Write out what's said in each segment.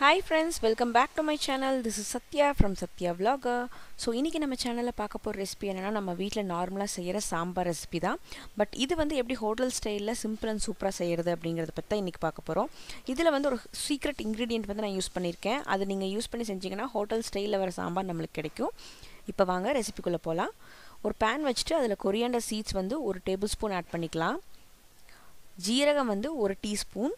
hi friends welcome back to my channel this is Sathya from Sathya vlogger so இன்றைக்கி நம்ம சேனலில் பார்க்க போகிற ரெசிபி என்னென்னா நம்ம வீட்டில் நார்மலாக செய்கிற சாம்பார் ரெசிபி தான் பட் இது வந்து எப்படி ஹோட்டல் ஸ்டைலில் சிம்பிள் அண்ட் சூப்பராக செய்கிறது அப்படிங்கிறத பற்றி தான் இன்றைக்கி பார்க்க போகிறோம் இதில் வந்து ஒரு சீக்ரெட் இன்க்ரீடியன்ட் வந்து நான் யூஸ் பண்ணியிருக்கேன் அது நீங்கள் யூஸ் பண்ணி செஞ்சிங்கன்னா ஹோட்டல் ஸ்டைலில் வர சாம்பார் நம்மளுக்கு கிடைக்கும் இப்போ வாங்க ரெசிபிக்குள்ளே போகலாம் ஒரு பேன் வச்சுட்டு அதில் கொரியாண்டர் சீட்ஸ் வந்து ஒரு டேபிள் ஸ்பூன் ஆட் பண்ணிக்கலாம் ஜீரகம் வந்து ஒரு டீஸ்பூன்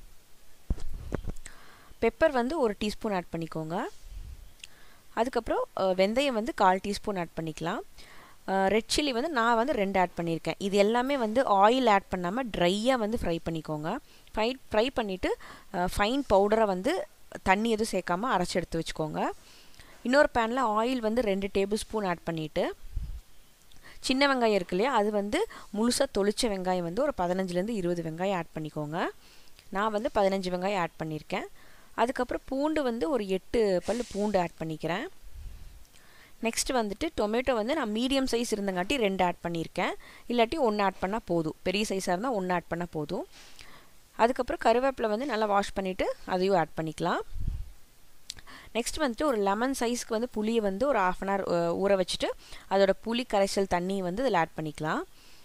பெப்பர் வந்து ஒரு டீஸ்பூன் ஆட் பண்ணிக்கோங்க அதுக்கப்புறம் வெந்தயம் வந்து கால் டீஸ்பூன் ஆட் பண்ணிக்கலாம் ரெட் சில்லி வந்து நான் வந்து ரெண்டு ஆட் பண்ணியிருக்கேன் இது எல்லாமே வந்து ஆயில் ஆட் பண்ணாமல் ட்ரையாக வந்து ஃப்ரை பண்ணிக்கோங்க ஃப்ரை ஃப்ரை பண்ணிவிட்டு ஃபைன் பவுடரை வந்து தண்ணி எதுவும் சேர்க்காமல் அரைச்சி எடுத்து வச்சுக்கோங்க இன்னொரு பேனில் ஆயில் வந்து ரெண்டு டேபிள் ஸ்பூன் ஆட் பண்ணிவிட்டு சின்ன வெங்காயம் இருக்கு இல்லையா அது வந்து முழுசாக தொளிச்ச வெங்காயம் வந்து ஒரு பதினஞ்சுலேருந்து இருபது வெங்காயம் ஆட் பண்ணிக்கோங்க நான் வந்து பதினஞ்சு வெங்காயம் ஆட் பண்ணியிருக்கேன் அதுக்கப்புறம் பூண்டு வந்து ஒரு எட்டு பல் பூண்டு ஆட் பண்ணிக்கிறேன் நெக்ஸ்ட் வந்துட்டு டொமேட்டோ வந்து நான் மீடியம் சைஸ் இருந்தங்காட்டி ரெண்டு ஆட் பண்ணியிருக்கேன் இல்லாட்டி ஒன்று ஆட் பண்ணால் போதும் பெரிய சைஸாக இருந்தால் ஒன்று ஆட் பண்ணால் போதும் அதுக்கப்புறம் கருவேப்பிலை வந்து நல்லா வாஷ் பண்ணிவிட்டு அதையும் ஆட் பண்ணிக்கலாம் நெக்ஸ்ட் வந்துட்டு ஒரு லெமன் சைஸ்க்கு வந்து புளியை வந்து ஒரு ஆஃப் அன் ஹவர் ஊற வச்சுட்டு அதோட புளி கரைசல் தண்ணி வந்து இதில் ஆட் பண்ணிக்கலாம்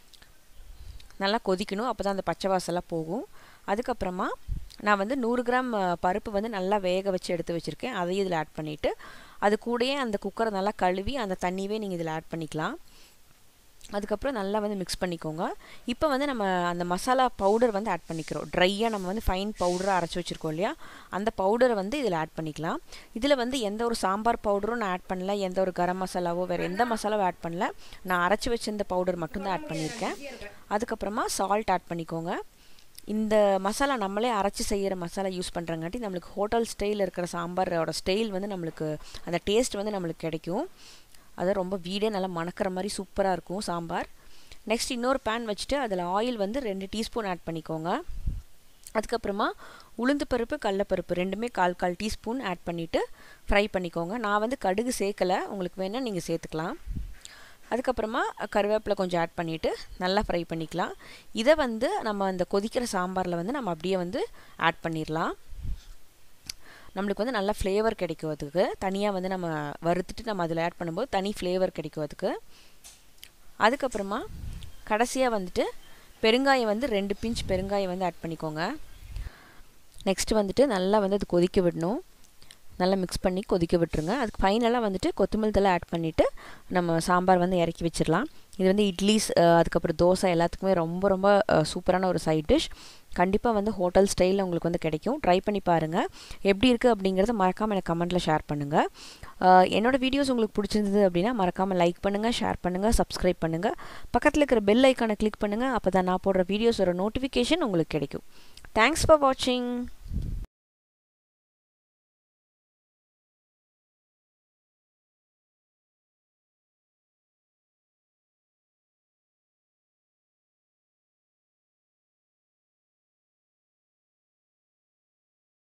நல்லா கொதிக்கணும் அப்போ தான் அந்த பச்சை வாசலாம் போகும் அதுக்கப்புறமா நான் வந்து நூறு கிராம் பருப்பு வந்து நல்லா வேக வச்சு எடுத்து வச்சுருக்கேன் அதையும் இதில் ஆட் பண்ணிவிட்டு அது கூடயே அந்த குக்கரை நல்லா கழுவி அந்த தண்ணியவே நீங்கள் இதில் ஆட் பண்ணிக்கலாம் அதுக்கப்புறம் நல்லா வந்து மிக்ஸ் பண்ணிக்கோங்க இப்போ வந்து நம்ம அந்த மசாலா பவுடர் வந்து ஆட் பண்ணிக்கிறோம் ட்ரையாக நம்ம வந்து ஃபைன் பவுடராக அரைச்சி வச்சுருக்கோம் இல்லையா அந்த பவுடரை வந்து இதில் ஆட் பண்ணிக்கலாம் இதில் வந்து எந்த ஒரு சாம்பார் பவுடரும் நான் ஆட் பண்ணல எந்த ஒரு கரம் மசாலாவோ வேறு எந்த மசாலாவும் ஆட் பண்ணல நான் அரைச்சி வச்சிருந்த பவுடர் மட்டும்தான் ஆட் பண்ணியிருக்கேன் அதுக்கப்புறமா சால்ட் ஆட் பண்ணிக்கோங்க இந்த மசாலா நம்மளே அரைச்சி செய்கிற மசாலா யூஸ் பண்ணுறங்காட்டி நம்மளுக்கு ஹோட்டல் ஸ்டைலில் இருக்கிற சாம்பாரோட ஸ்டைல் வந்து நம்மளுக்கு அந்த டேஸ்ட் வந்து நம்மளுக்கு கிடைக்கும் அது ரொம்ப வீடே நல்லா மணக்கிற மாதிரி சூப்பராக இருக்கும் சாம்பார் நெக்ஸ்ட் இன்னொரு பேன் வச்சுட்டு அதில் ஆயில் வந்து ரெண்டு டீஸ்பூன் ஆட் பண்ணிக்கோங்க அதுக்கப்புறமா உளுந்து பருப்பு கடலப்பருப்பு ரெண்டுமே கால் கால் டீஸ்பூன் ஆட் பண்ணிவிட்டு ஃப்ரை பண்ணிக்கோங்க நான் வந்து கடுகு சேர்க்கலை உங்களுக்கு வேணால் நீங்கள் சேர்த்துக்கலாம் அதுக்கப்புறமா கருவேப்பிலை கொஞ்சம் ஆட் பண்ணிவிட்டு நல்லா ஃப்ரை பண்ணிக்கலாம் இதை வந்து நம்ம அந்த கொதிக்கிற சாம்பாரில் வந்து நம்ம அப்படியே வந்து ஆட் பண்ணிடலாம் நம்மளுக்கு வந்து நல்லா ஃப்ளேவர் கிடைக்கும் அதுக்கு தனியாக வந்து நம்ம வறுத்துட்டு நம்ம அதில் ஆட் பண்ணும்போது தனி ஃப்ளேவர் கிடைக்கும் அதுக்கு அதுக்கப்புறமா கடைசியாக வந்துட்டு பெருங்காயம் வந்து ரெண்டு பிஞ்ச் பெருங்காயம் வந்து ஆட் பண்ணிக்கோங்க நெக்ஸ்ட்டு வந்துட்டு நல்லா வந்து அது கொதிக்க விடணும் நல்லா மிக்ஸ் பண்ணி கொதிக்க விட்டுருங்க அதுக்கு ஃபைனலாக வந்துட்டு கொத்தமல்லி தலை ஆட் பண்ணிவிட்டு நம்ம சாம்பார் வந்து இறக்கி வச்சிடலாம் இது வந்து இட்லிஸ் அதுக்கப்புறம் தோசை எல்லாத்துக்குமே ரொம்ப ரொம்ப சூப்பரான ஒரு சைட் டிஷ் கண்டிப்பாக வந்து ஹோட்டல் ஸ்டைலில் உங்களுக்கு வந்து கிடைக்கும் ட்ரை பண்ணி பாருங்கள் எப்படி இருக்குது அப்படிங்கிறத மறக்காமல் எனக்கு கமெண்ட்டில் ஷேர் பண்ணுங்கள் என்னோடய வீடியோஸ் உங்களுக்கு பிடிச்சிருந்தது அப்படின்னா மறக்காமல் லைக் பண்ணுங்கள் ஷேர் பண்ணுங்கள் சப்ஸ்கிரைப் பண்ணுங்கள் பக்கத்தில் இருக்கிற பெல் ஐக்கானை கிளிக் பண்ணுங்கள் அப்போ தான் நான் போடுற வீடியோஸோட நோட்டிஃபிகேஷன் உங்களுக்கு கிடைக்கும் தேங்க்ஸ் ஃபார் வாட்சிங்